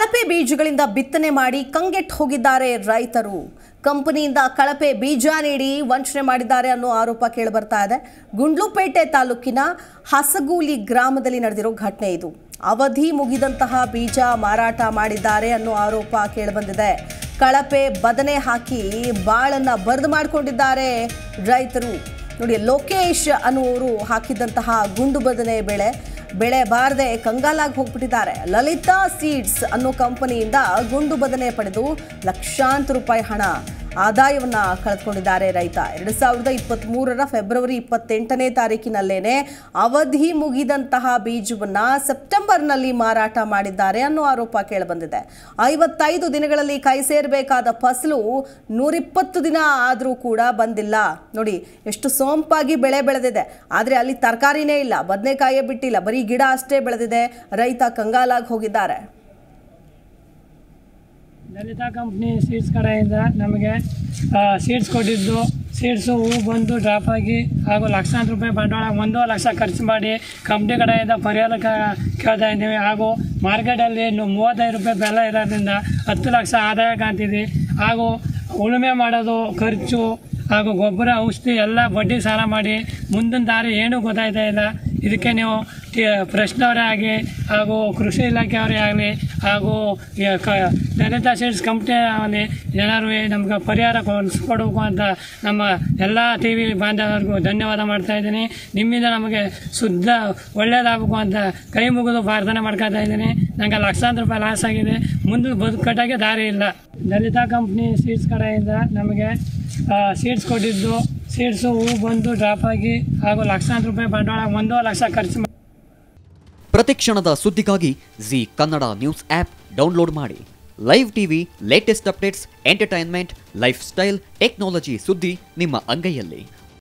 ಕಳಪೆ ಬೀಜಗಳಿಂದ ಬಿತ್ತನೆ ಮಾಡಿ ಕಂಗೆಟ್ಟು ಹೋಗಿದ್ದಾರೆ ರೈತರು ಕಂಪನಿಯಿಂದ ಕಳಪೆ ಬೀಜ ನೀಡಿ ವಂಚನೆ ಮಾಡಿದ್ದಾರೆ ಅನ್ನೋ ಆರೋಪ ಕೇಳಿಬರ್ತಾ ಇದೆ ಗುಂಡ್ಲುಪೇಟೆ ತಾಲೂಕಿನ ಹಸಗೂಲಿ ಗ್ರಾಮದಲ್ಲಿ ನಡೆದಿರೋ ಘಟನೆ ಇದು ಅವಧಿ ಮುಗಿದಂತಹ ಬೀಜ ಮಾರಾಟ ಮಾಡಿದ್ದಾರೆ ಅನ್ನೋ ಆರೋಪ ಕೇಳಿಬಂದಿದೆ ಕಳಪೆ ಬದನೆ ಹಾಕಿ ಬಾಳನ್ನ ಬರೆದು ಮಾಡಿಕೊಂಡಿದ್ದಾರೆ ರೈತರು ನೋಡಿ ಲೋಕೇಶ್ ಅನ್ನುವರು ಹಾಕಿದಂತಹ ಗುಂಡು ಬದನೆ ಬೆಳೆ ಬೆಳೆ ಬಾರದೆ ಕಂಗಾಲಾಗಿ ಹೋಗ್ಬಿಟ್ಟಿದ್ದಾರೆ ಲಲಿತಾ ಸೀಡ್ಸ್ ಅನ್ನೋ ಕಂಪನಿಯಿಂದ ಗುಂಡು ಬದನೆ ಪಡೆದು ಲಕ್ಷಾಂತರ ರೂಪಾಯಿ ಹಣ ಆದಾಯವನ್ನ ಕಳೆದುಕೊಂಡಿದ್ದಾರೆ ರೈತ ಎರಡು ಸಾವಿರದ ಇಪ್ಪತ್ತ್ ಮೂರರ ಫೆಬ್ರವರಿ ಇಪ್ಪತ್ತೆಂಟನೇ ತಾರೀಕಿನಲ್ಲೇನೆ ಅವಧಿ ಮುಗಿದಂತಹ ಬೀಜವನ್ನ ಸೆಪ್ಟೆಂಬರ್ನಲ್ಲಿ ಮಾರಾಟ ಮಾಡಿದ್ದಾರೆ ಅನ್ನೋ ಆರೋಪ ಕೇಳಿಬಂದಿದೆ ಐವತ್ತೈದು ದಿನಗಳಲ್ಲಿ ಕೈ ಸೇರಬೇಕಾದ ಫಸಲು ನೂರಿಪ್ಪತ್ತು ದಿನ ಆದರೂ ಕೂಡ ಬಂದಿಲ್ಲ ನೋಡಿ ಎಷ್ಟು ಸೋಂಪಾಗಿ ಬೆಳೆ ಬೆಳೆದಿದೆ ಆದರೆ ಅಲ್ಲಿ ತರಕಾರಿನೇ ಇಲ್ಲ ಬದನೆಕಾಯೇ ಬಿಟ್ಟಿಲ್ಲ ಬರೀ ಗಿಡ ಅಷ್ಟೇ ಬೆಳೆದಿದೆ ರೈತ ಕಂಗಾಲಾಗಿ ಹೋಗಿದ್ದಾರೆ ಲಲಿತಾ ಕಂಪ್ನಿ ಸೀಡ್ಸ್ ಕಡೆಯಿಂದ ನಮಗೆ ಸೀಡ್ಸ್ ಕೊಟ್ಟಿದ್ದು ಸೀಡ್ಸು ಹೂ ಬಂದು ಡ್ರಾಪ್ ಆಗಿ ಹಾಗೂ ಲಕ್ಷಾಂತರ ರೂಪಾಯಿ ಬಂಡವಾಳ ಒಂದು ಲಕ್ಷ ಖರ್ಚು ಮಾಡಿ ಕಂಪ್ನಿ ಕಡೆಯಿಂದ ಪರಿಹಾರ ಕ- ಕೇಳ್ತಾ ಇದ್ದೀವಿ ಹಾಗೂ ಮಾರ್ಕೆಟಲ್ಲಿ ಇನ್ನು ಮೂವತ್ತೈದು ರೂಪಾಯಿ ಬೆಲೆ ಇರೋದ್ರಿಂದ ಹತ್ತು ಲಕ್ಷ ಆದಾಯ ಕಾಣ್ತಿದೆ ಹಾಗೂ ಉಳುಮೆ ಮಾಡೋದು ಖರ್ಚು ಹಾಗೂ ಗೊಬ್ಬರ ಔಷಧಿ ಎಲ್ಲ ಬಡ್ಡಿ ಸಾಲ ಮಾಡಿ ಮುಂದಿನ ದಾರಿ ಏನೂ ಗೊತ್ತಾಯ್ತಾ ಇಲ್ಲ ಇದಕ್ಕೆ ನೀವು ಟಿ ಪ್ರಶ್ನವರೇ ಆಗಲಿ ಹಾಗೂ ಕೃಷಿ ಇಲಾಖೆಯವರೇ ಆಗಲಿ ಹಾಗೂ ಈ ಕ ಲಲಿತಾ ಸೀಡ್ಸ್ ಕಂಪ್ನಿ ಆಗಲಿ ಏನಾದ್ರು ನಮ್ಗೆ ಪರಿಹಾರ ಕೊಡಿಸ್ಕೊಡ್ಬೇಕು ಅಂತ ನಮ್ಮ ಎಲ್ಲ ಟಿ ವಿ ಬಾಂಧವರಿಗೂ ಧನ್ಯವಾದ ಮಾಡ್ತಾ ಇದ್ದೀನಿ ನಿಮ್ಮಿಂದ ನಮಗೆ ಶುದ್ಧ ಒಳ್ಳೇದಾಗಬೇಕು ಅಂತ ಕೈ ಮುಗಿದು ಪ್ರಾರ್ಥನೆ ಮಾಡ್ಕೊತಾ ಇದ್ದೀನಿ ನನಗೆ ಲಕ್ಷಾಂತರ ರೂಪಾಯಿ ಲಾಸ್ ಆಗಿದೆ ಮುಂದೆ ಬದುಕಟ್ಟಾಗೆ ದಾರಿ ಇಲ್ಲ ಲಲಿತಾ ಕಂಪ್ನಿ ಸೀಡ್ಸ್ ಕಡೆಯಿಂದ ನಮಗೆ ಸೀಡ್ಸ್ ಕೊಟ್ಟಿದ್ದು ಸೀಡ್ಸು ಹೂ ಬಂದು ಡ್ರಾಪ್ ಆಗಿ ಹಾಗೂ ಲಕ್ಷಾಂತರ ರೂಪಾಯಿ ಬಂಡವಾಳ ಒಂದು ಲಕ್ಷ ಖರ್ಚು ಮಾಡಿ ಪ್ರತಿಕ್ಷಣದ ಸುದ್ದಿಗಾಗಿ Zee Kannada news app download ಮಾಡಿ live TV latest updates entertainment lifestyle technology ಸುದ್ದಿ ನಿಮ್ಮ ಅಂಗೈಯಲ್ಲಿ